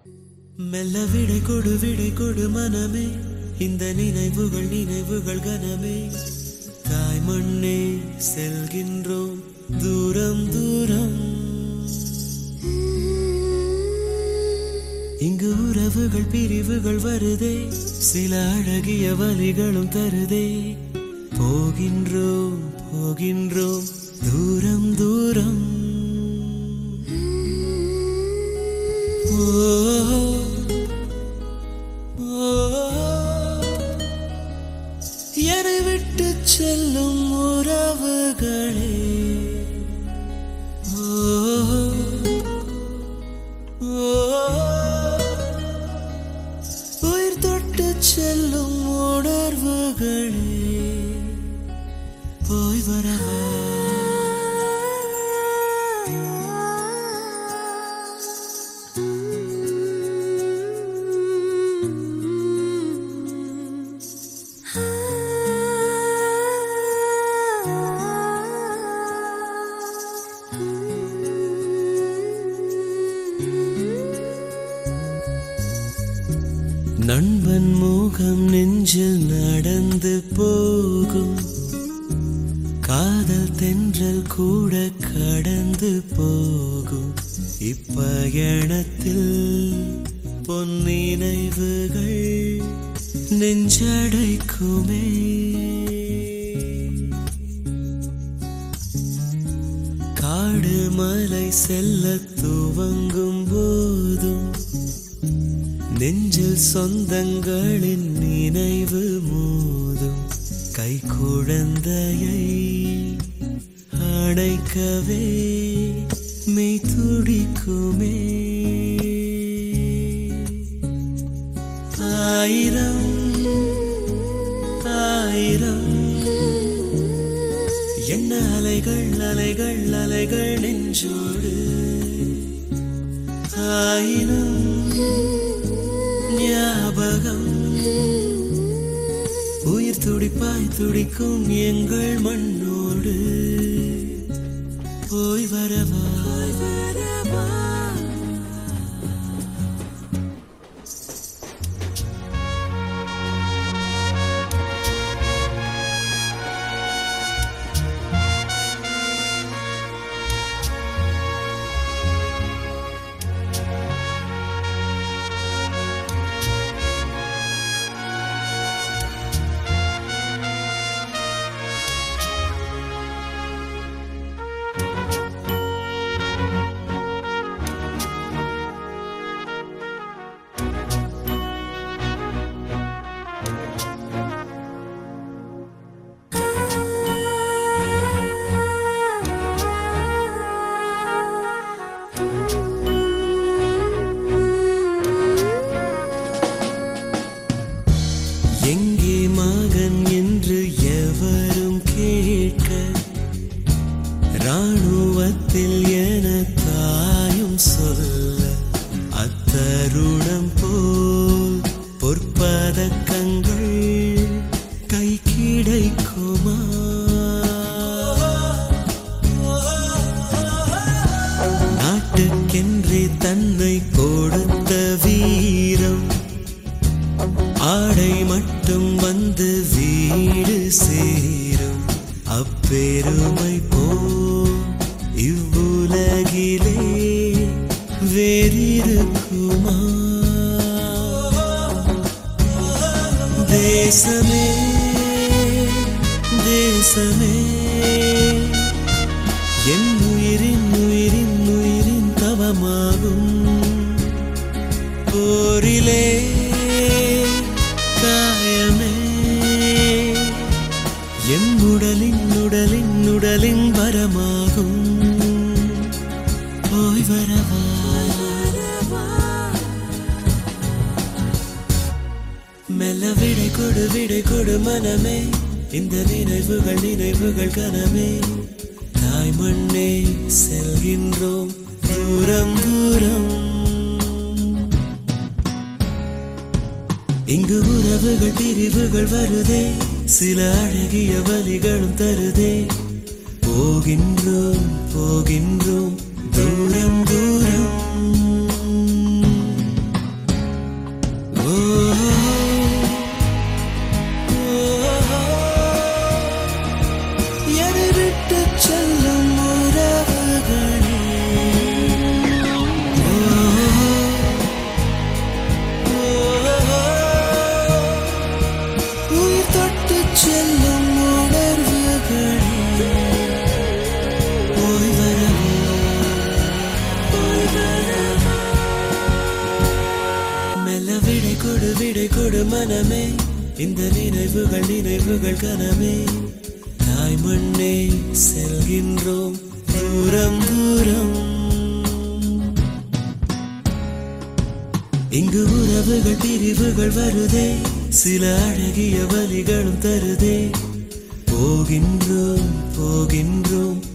மெல்ல விடை கொடு விடை கொடு மனமே இந்த நினைவுகள் நினைவுகள் கனமே தாய் மண்ணே செல்கின்றோம் தூரம் தூரம் இங்கு உறவுகள் பிரிவுகள் வருதே சில அழகிய வலிகளும் தருதே போகின்றோம் போகின்றோம் தூரம் தூரம் ஓ ஓ என்னை விட்டு செல்லும் உறவுகளே ஓ ஓ உயிர் தொட்டு செல்லும் உணர்வுகளே போய் வரவா நண்பன் முகம் நெஞ்சில் நடந்து போகும் காதல் தென்றல் கூட கடந்து போகும் இப்பயணத்தில் பொன்னினைவுகள் நெஞ்சடைக்குமே காடு மலை செல்ல துவங்கும் போதும் நெஞ்சில் சொந்தங்களின் நினைவு மோதும் கை குழந்தையை அணைக்கவே மெய் துடிக்குமே ஆயிரம் ஆயிரம் என்ன அலைகள் அலைகள் அலைகள் நெஞ்சோடு ஆயிரம் ஞாபகம் உயிர் துடிப்பாய் துடிக்கும் எங்கள் மண்ணோடு போய் வரவா எங்கே மகன் என்று எவரும் கேட்க ராணுவத்தில் என தாயும் சொல்ல அத்தருணம் போல் பொற்பதக்கங்கள் கை கிடைக்குமா நாட்டுக்கென்றே தன்னை கொடுத்த வீரம் ஆடை மட்டும் வந்து வீடு சேரும் அப்பெருமை போ இவ்வுலகிலே வேறிருக்குமா தேசமே தேசமே என் உயிரின் உயிரின் உயிரின் தவமாகும் போரிலே காயமே என் உடலின் உடலின் உடலின் வரமாகும் போய் வரவா மெல்ல விடை கொடு விடை கொடு மனமே இந்த நினைவுகள் நினைவுகள் கனமே தாய் மண்ணே செல்கின்றோம் தூரம் தூரம் இங்கு உறவுகள் பிரிவுகள் வருதே சில அழகிய வலிகளும் தருதே போகின்றோம் போகின்றோம் தூரம் தூரம் கொடு விடை கொடு மனமே இந்த நினைவுகள் நினைவுகள் கனமே தாய் மண்ணே செல்கின்றோம் தூரம் தூரம் இங்கு உறவுகள் பிரிவுகள் வருதே சில அழகிய வழிகளும் தருதே போகின்றோம் போகின்றோம்